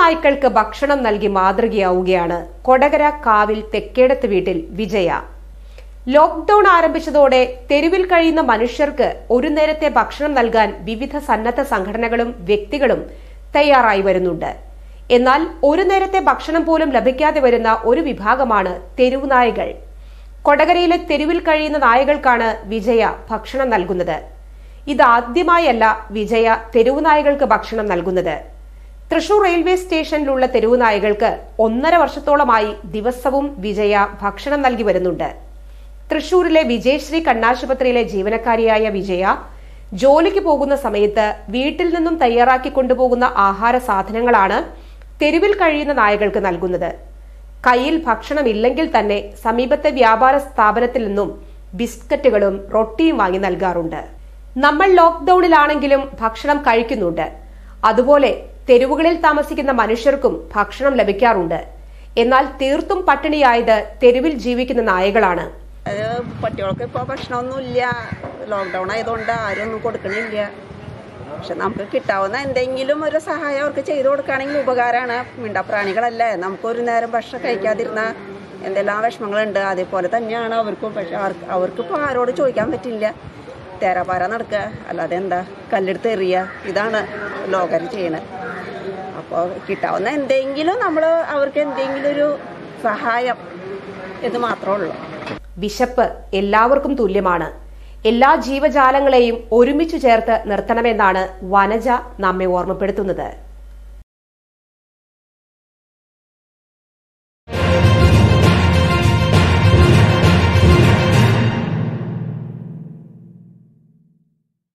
നായ്ക്കൾക്ക് ഭക്ഷണം നൽകി മാതൃകയാവുകയാണ് കൊടകര കാവിൽ തെക്കേടത്ത് വീട്ടിൽ വിജയ ലോക്ക്ഡൌൺ ആരംഭിച്ചതോടെ തെരുവിൽ കഴിയുന്ന മനുഷ്യർക്ക് ഒരു നേരത്തെ ഭക്ഷണം നൽകാൻ വിവിധ സന്നദ്ധ സംഘടനകളും വ്യക്തികളും തയ്യാറായി വരുന്നുണ്ട് എന്നാൽ ഒരു നേരത്തെ ഭക്ഷണം പോലും ലഭിക്കാതെ വരുന്ന ഒരു വിഭാഗമാണ് തെരുവു നായകൾ കൊടകരയിലെ തെരുവിൽ കഴിയുന്ന നായകൾക്കാണ് വിജയ ഭക്ഷണം നൽകുന്നത് ഇതാദ്യമായല്ല വിജയ തെരുവു നായകൾക്ക് ഭക്ഷണം നൽകുന്നത് തൃശൂർ റെയിൽവേ സ്റ്റേഷനിലുള്ള തെരുവു നായകൾക്ക് ഒന്നര വർഷത്തോളമായി ദിവസവും വിജയ ഭക്ഷണം നൽകി വരുന്നുണ്ട് തൃശൂരിലെ വിജയശ്രീ കണ്ണാശുപത്രിയിലെ ജീവനക്കാരിയായ വിജയ ജോലിക്ക് പോകുന്ന സമയത്ത് വീട്ടിൽ നിന്നും തയ്യാറാക്കി കൊണ്ടുപോകുന്ന ആഹാര സാധനങ്ങളാണ് തെരുവിൽ കഴിയുന്ന നായകൾക്ക് നൽകുന്നത് കയ്യിൽ ഭക്ഷണമില്ലെങ്കിൽ തന്നെ സമീപത്തെ വ്യാപാര സ്ഥാപനത്തിൽ നിന്നും ബിസ്ക്കറ്റുകളും റൊട്ടിയും വാങ്ങി നൽകാറുണ്ട് നമ്മൾ ലോക്ക്ഡൌണിലാണെങ്കിലും ഭക്ഷണം കഴിക്കുന്നുണ്ട് അതുപോലെ തെരുവുകളിൽ താമസിക്കുന്ന മനുഷ്യർക്കും ഭക്ഷണം ലഭിക്കാറുണ്ട് എന്നാൽ തീർത്തും പട്ടിണിയായത് തെരുവിൽ ജീവിക്കുന്ന നായകളാണ് അത് പട്ടികൾക്ക് ഇപ്പോൾ ഭക്ഷണമൊന്നുമില്ല ലോക്ക്ഡൗൺ ആയതുകൊണ്ട് ആരും ഒന്നും കൊടുക്കണില്ല പക്ഷെ നമുക്ക് കിട്ടാവുന്ന എന്തെങ്കിലും ഒരു സഹായം അവർക്ക് ചെയ്തു കൊടുക്കുകയാണെങ്കിൽ ഉപകാരമാണ് മിണ്ടപ്രാണികളല്ലേ നമുക്കൊരു നേരം ഭക്ഷണം കഴിക്കാതിരുന്ന എന്തെല്ലാം വിഷമങ്ങളുണ്ട് അതേപോലെ തന്നെയാണ് അവർക്കും പക്ഷെ അവർക്ക് അവർക്കിപ്പോൾ ആരോട് ചോദിക്കാൻ പറ്റില്ല തേരാപാര നടക്കുക അല്ലാതെ എന്താ കല്ലെടുത്ത് എറിയുക ഇതാണ് ലോകം ചെയ്യണത് അപ്പോൾ കിട്ടാവുന്ന എന്തെങ്കിലും നമ്മൾ അവർക്ക് എന്തെങ്കിലും ഒരു സഹായം ഇത് മാത്രമേ ഉള്ളൂ വിശപ്പ് എല്ലാവർക്കും തുല്യമാണ് എല്ലാ ജീവജാലങ്ങളെയും ഒരുമിച്ചു ചേർത്ത് നിർത്തണമെന്നാണ് വനജ നമ്മെ ഓർമ്മപ്പെടുത്തുന്നത്